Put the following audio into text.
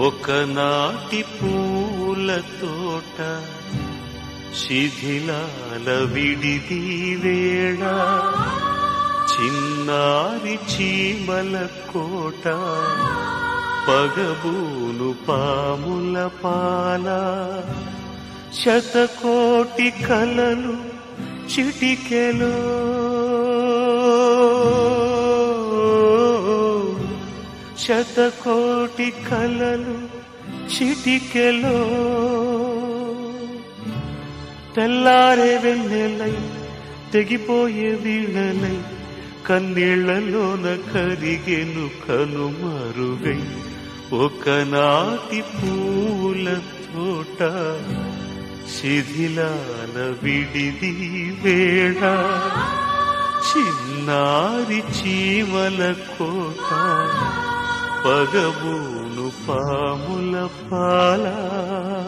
ఒకనాటి పూల తోట శిథిలాల విడిది వేళ చిన్నారి చీమల కోట పగబూను పాముల పాల శతకోటి కలలు చిటికెలో శతకోటి కలలు చిటికెలో తెల్లారే వెన్నెలై తెగిపోయే వీణలై కన్నీళ్లలోన కరిగెను కనుమరుగై ఒకనాటి పూల తోట శిథిలాల విడిది వేళ చిన్నారి చీమల కోట పగబూను పాముల పాలా